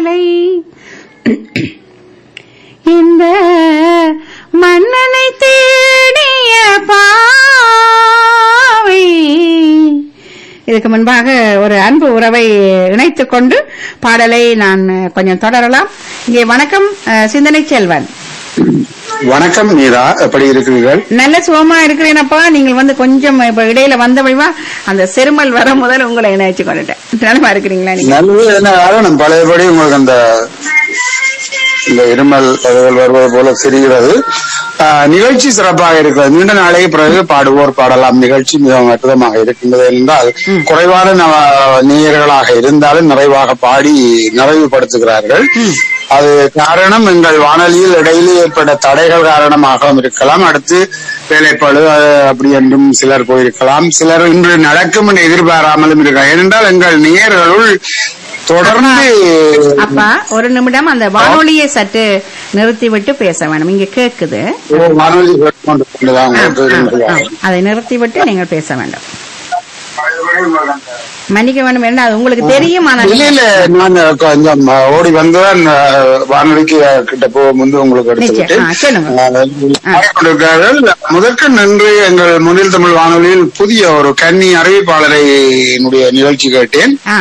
இல்லை. இந்த மன்னனை தேடிய பாவை இதுக்கு முன்பாக ஒரு அன்பு உறவை இணைத்துக் கொண்டு பாடலை நான் கொஞ்சம் தொடரலாம் இங்கே வணக்கம் அஹ், சிந்தனை செல்வன் வணக்கம் நீரா எப்படி இருக்கிறீர்கள் நல்ல சுகமா இருக்கிறேனப்பா நீங்கள் வந்து கொஞ்சம் இப்ப இடையில வந்தவழிவா அந்த செருமல் வர முதல் உங்களை இணைச்சு கொண்டுட்டேன் நலமா இருக்கிறீங்களா நீங்க நல்லது என்ன காரணம் பழையபடி உங்களுக்கு அந்த இந்த இருமல் அதுகள் வருவது போல தெரிகிறது ஆஹ், நிகழ்ச்சி சிறப்பாக இருக்கிறது நீண்ட நாளைக்கு பிறகு பாடுவோர் பாடலாம் நிகழ்ச்சி மிகவும் அற்புதமாக இருக்கின்றது என்றால் குறைவான நவ- நேயர்களாக இருந்தாலும் நிறைவாக பாடி நிறைவுபடுத்துகிறார்கள் அது காரணம் எங்கள் வானொலியில் இடையிலே ஏற்பட்ட தடைகள் காரணமாகவும் இருக்கலாம் அடுத்து வேலைப்பாடு அது அப்படி என்றும் சிலர் போயிருக்கலாம் சிலர் இன்று நடக்கும் என்று எதிர்பாராமலும் இருக்கலாம் ஏனென்றால் எங்கள் நேயர்களுள் தொடர்ந்து அப்பா ஒரு நிமிடம் அந்த வானொலியை சற்று நிறுத்தி விட்டு பேச வேணும் இங்க கேக்குது ஓ, வானொலி கேட்டுக்கொண்டு கொண்டுதான் ஆ, உங்களுக்கு ஆ, ஆ. இருக்கிறார்கள். அதை நிறுத்தி விட்டு நீங்கள் பேச வேண்டும் மன்னிக்க வேண்டும் என்ன அது உங்களுக்கு தெரியும் ஆனால் இல்ல இல்ல நான் கொஞ்சம் ஓடி வந்துதான் அஹ், வானொலிக்கு கிட்ட போக முன்பு உங்களுக்கு எடுத்துவிட்டு நிச்சயம். ஆ, சொல்லுங்க. கொண்டிருக்கிறார்கள் முதற்கு நன்றி எங்கள் முன்னில் தமிழ் வானொலியில் புதிய ஒரு கன்னி அறிவிப்பாளரை என்னுடைய நிகழ்ச்சி கேட்டேன் ஆ,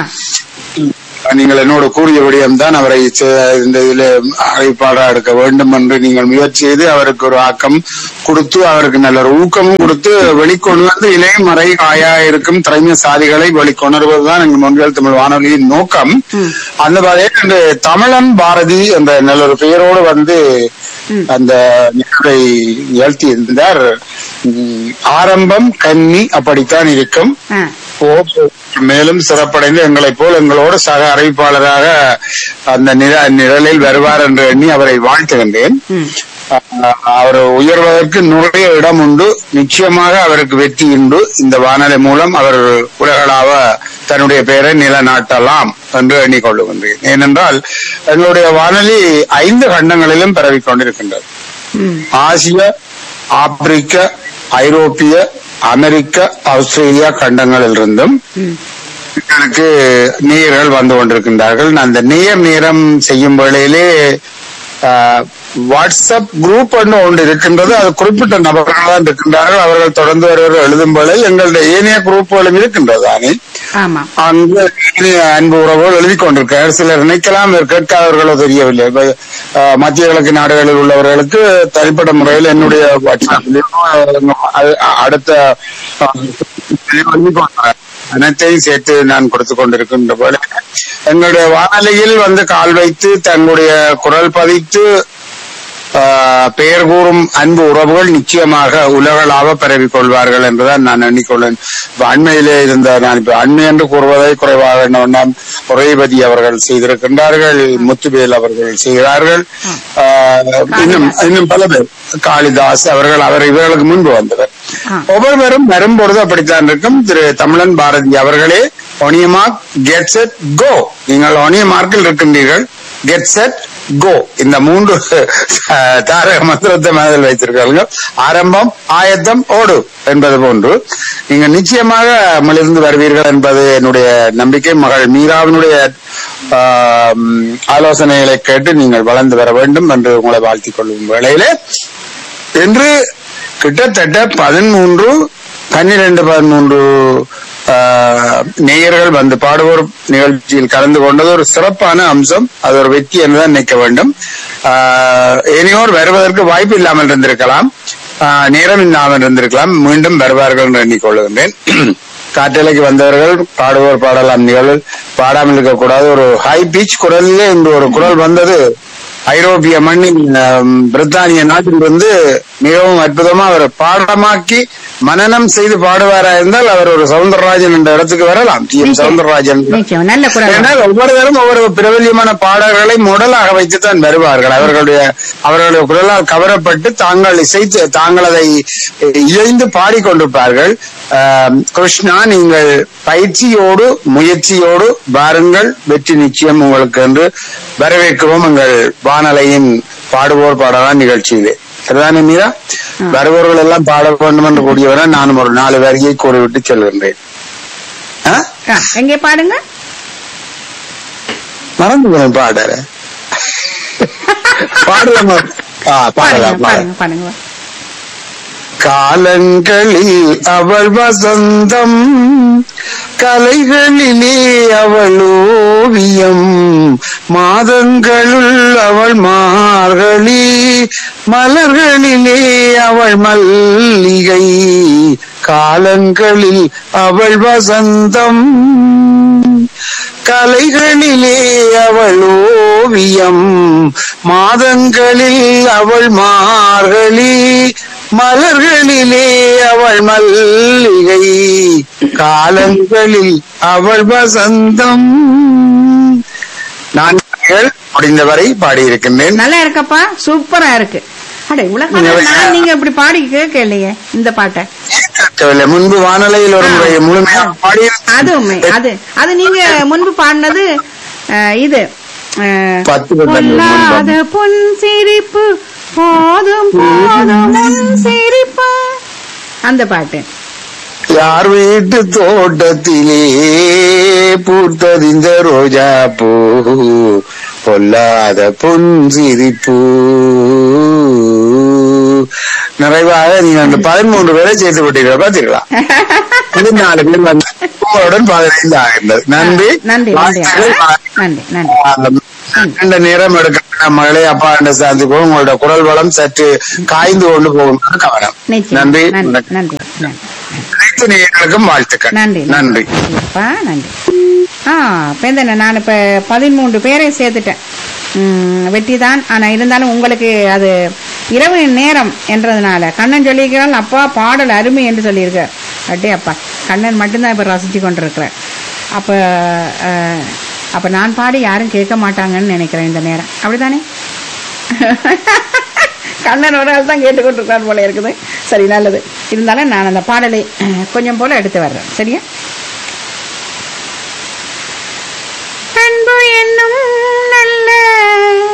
நீங்கள் என்னோட கூறிய விடயம்தான் அவரை சே- இந்த இதில் அறிவிப்பாளராக எடுக்க வேண்டும் என்று நீங்கள் முயற்சி செய்து அவருக்கு ஒரு ஆக்கம் கொடுத்து அவருக்கு நல்ல ஒரு ஊக்கமும் கொடுத்து வெளிக்கொண்டு வந்து இளைய மறை காயா இருக்கும் திறமைய சாதிகளை வெளிக்கொணர்வதுதான் எங்கள் முன்கள் தமிழ் வானொலியின் நோக்கம் அந்த வகையில் இந்த தமிழன் பாரதி என்ற நல்ல ஒரு பெயரோடு வந்து அந்த நிகழ்வை நிகழ்த்தி இருந்தார் உம், ஆரம்பம் கன்னி அப்படித்தான் இருக்கும் ஆ. ஓ, மேலும் சிறப்படைந்து எங்களைப் போல் எங்களோடு சக அறிவிப்பாளராக அந்த நிர- நிழலில் வருவார் என்று எண்ணி அவரை வாழ்த்துகின்றேன் ம். அஹ், அவர் உயர்வதற்கு நிறைய இடம் உண்டு நிச்சயமாக அவருக்கு வெற்றி உண்டு இந்த வானொலி மூலம் அவர் உலகளாவ தன்னுடைய பெயரை நிலநாட்டலாம் என்று எண்ணிக்கொள்ளுகின்றேன் ஏனென்றால் எங்களுடைய வானொலி ஐந்து கண்டங்களிலும் பரவிக் கொண்டிருக்கின்றது ம். ஆசிய ஆப்பிரிக்க ஐரோப்பிய அமெரிக்க ஆஸ்திரேலியா கண்டங்களில் இருந்தும் ம். எனக்கு நேயர்கள் வந்து கொண்டிருக்கின்றார்கள் நான் அந்த நேயர் நேரம் செய்யும் வேளையிலே ஆஹ், வாட்ஸ்அப் குரூப் ஒன்று ஒன்று இருக்கின்றது அது குறிப்பிட்ட நபர்கள் தான் இருக்கின்றார்கள் அவர்கள் தொடர்ந்து வருவர்கள் எழுதும் வேளையில் எங்களுடைய ஏனைய குரூப்புகளும் இருக்கின்றது தானே ஆமா அங்கு இனிய அன்பு உறவுகள் எழுதி கொண்டிருக்கிறார் சிலர் நினைக்கலாம் இவர் கேட்காதவர்களோ தெரியவில்லை இப்ப, அஹ், மத்திய கிழக்கு நாடுகளில் உள்ளவர்களுக்கு தனிப்பட்ட முறையில் என்னுடைய வாட்ஸ்அப்லயும் அஹ், அடுத்த அஹ், எழுதி கொண்டார். அனைத்தையும் சேர்த்து நான் கொடுத்து கொண்டிருக்கின்ற போல எங்களுடைய வானொலியில் வந்து கால் வைத்து தங்களுடைய குரல் பதித்து ஆஹ், பெயர் கூறும் அன்பு உறவுகள் நிச்சயமாக உலகளாவ பரவிக் கொள்வார்கள் என்றுதான் நான் எண்ணிக்கொள்ளேன் இப்ப அண்மையிலே இருந்த நான் இப்ப அண்மை என்று கூறுவதை குறைவாக எண்ணம் உரைபதி அவர்கள் செய்திருக்கின்றார்கள் முத்துவேல் அவர்கள் செய்கிறார்கள் ஆஹ், இன்னும் இன்னும் பல பேர் காளிதாஸ் அவர்கள் அவர் இவர்களுக்கு முன்பு வந்தவர் ஆ. ஒவ்வொருவரும் வரும்பொழுது அப்படித்தான் இருக்கும் திரு தமிழன் பாரதி அவர்களே ஒனியமார்க் கெட் செட் கோ நீங்கள் ஒனியமார்க்கில் இருக்கின்றீர்கள் கெட் செட் கோ இந்த மூன்று அஹ், தாரக மந்திரத்தை மனதில் வைத்திருக்கிறார்கள் ஆரம்பம் ஆயத்தம் ஓடு என்பது போன்று நீங்க நிச்சயமாக மிளிர்ந்து வருவீர்கள் என்பது என்னுடைய நம்பிக்கை மகள் மீராவினுடைய ஆஹ், ம், ஆலோசனைகளை கேட்டு நீங்கள் வளர்ந்து வர வேண்டும் என்று உங்களை வாழ்த்திக் கொள்ளும் வேளையிலே என்று கிட்டத்தட்ட பதிமூன்று பன்னிரண்டு பதிமூன்று ஆஹ், நேயர்கள் வந்து பாடுவோர் நிகழ்ச்சியில் கலந்து கொண்டது ஒரு சிறப்பான அம்சம் அது ஒரு வெற்றி என்றுதான் நினைக்க வேண்டும் ஆஹ், இனியோர் வருவதற்கு வாய்ப்பு இல்லாமல் இருந்திருக்கலாம் ஆஹ், நேரம் இல்லாமல் இருந்திருக்கலாம் மீண்டும் வருவார்கள் என்று எண்ணிக்கொள்கின்றேன் காற்றலைக்கு வந்தவர்கள் பாடுவோர் பாடலாம் நிகழ்வு பாடாமல் இருக்கக்கூடாது ஒரு ஹை பீச் குரலிலே இன்று ஒரு குரல் வந்தது ஐரோப்பிய மண்ணின் ஆம், பிரித்தானிய நாட்டிலிருந்து மிகவும் அற்புதமா அவர் பாடமாக்கி மனனம் செய்து பாடுவாரா இருந்தால் அவர் ஒரு சவுந்தரராஜன் என்ற இடத்துக்கு வரலாம் டி எம் சவுந்தரராஜன் நிச்சயம் நல்ல குரல் ஏன்னால் ஒவ்வொரு தரம் ஒவ்வொரு பிரபல்யமான பாடல்களை முடலாக வைத்துத்தான் வருவார்கள் அவர்களுடைய அவர்களுடைய குரலால் கவரப்பட்டு தாங்கள் இசைத்து தாங்கள் அதை இழைந்து பாடிக்கொண்டிருப்பார்கள் ஆம், கிருஷ்ணா நீங்கள் பயிற்சியோடு முயற்சியோடு வாருங்கள் வெற்றி நிச்சயம் உங்களுக்கு என்று வரவேற்கவும் எங்கள் வானலையின் பாடுவோர் பாடலாம் நிகழ்ச்சியிலே சரிதானே மீரா வருபவர்கள் எல்லாம் பாட வேண்டும் என்று கூடியவரை நானும் ஒரு நாலு வரியை கூறிவிட்டு செல்கின்றேன் ஆ? ஆ, எங்கே பாடுங்க மறந்து போனேன் பாடற பாடலாமா ஆ பாருங்க பாடலாம் பாடலாம் பாருங்க பாருங்க காலங்களில் அவள் வசந்தம் கலைகளிலே அவள் ஓவியம் மாதங்களுள் அவள் மார்கழி மலர்களிலே அவள் மல்லிகை காலங்களில் அவள் வசந்தம் கலைகளிலே அவள் ஓவியம் மாதங்களில் அவள் மார்கழி மலர்களிலே அவள் மல்லிகை காலங்களில் அவள் வசந்தம் நான் முடிந்தவரை பாடியிருக்கின்றேன் நல்லா இருக்கப்பா சூப்பரா இருக்கு அட உலக நீங்க நான் நீங்க இப்படி பாடி கேட்க இல்லையே இந்த பாட்டை கேட்கவில்லை. முன்பு வானொலியில் ஒரு முறை முழுமையாக பாடியிருந்தேன் அது உண்மை அது அது நீங்க முன்பு பாடினது அஹ், இது அஹ், பத்து வருடங்கள் பொல்லாத முன்பு. பொன் சிரிப்பு போதும் போதும் உன் சிரிப்பு அந்த பாட்டு யார் வீட்டு தோட்டத்திலே பூத்தது இந்த ரோஜா பூ பொல்லாத பொன் சிரிப்பு நிறைவாக நீங்க அந்த பதிமூன்று பேரை சேர்த்து விட்டீர்கள் பார்த்தீர்களா இது நாலு பேர் வந்து உங்களுடன் பதினைந்து ஆகின்றது நன்றி நன்றி நன்றி வாழ்த்துக்கள். நன்றி நன்றி ஆஹ் நீண்ட நேரம் எடுக்க மகளே அப்பா என்று சார்ந்து போகும் உங்களோட குரல் வளம் சற்று காய்ந்து கொண்டு போகும் கவனம் நிச்சயம் நன்றி நன்றி நன்றி நன்றி அனைத்து நேயர்களுக்கும் வாழ்த்துக்கள் நன்றி நன்றி அப்பா நன்றி ஆ பேந்தன நான் இப்ப பதிமூன்று பேரை சேர்த்துட்டேன் ம், வெற்றி தான் ஆனா இருந்தாலும் உங்களுக்கு அது இரவு நேரம் என்றதுனால கண்ணன் சொல்லியிருக்கிறான் அப்பா பாடல் அருமை என்று சொல்லியிருக்கார் அட்டே அப்பா கண்ணன் மட்டும்தான் இப்ப ரசிச்சு கொண்டிருக்கிறார் அப்ப அஹ், அப்ப நான் பாடி யாரும் கேட்க மாட்டாங்கன்னு நினைக்கிறேன் இந்த நேரம் அப்படிதானே கண்ணன் ஒரு ஆள் தான் கேட்டுக்கொண்டிருக்கார் போல இருக்குது சரி நல்லது இருந்தாலும் நான் அந்த பாடலை அஹ், கொஞ்சம் போல எடுத்து வர்றேன் சரியா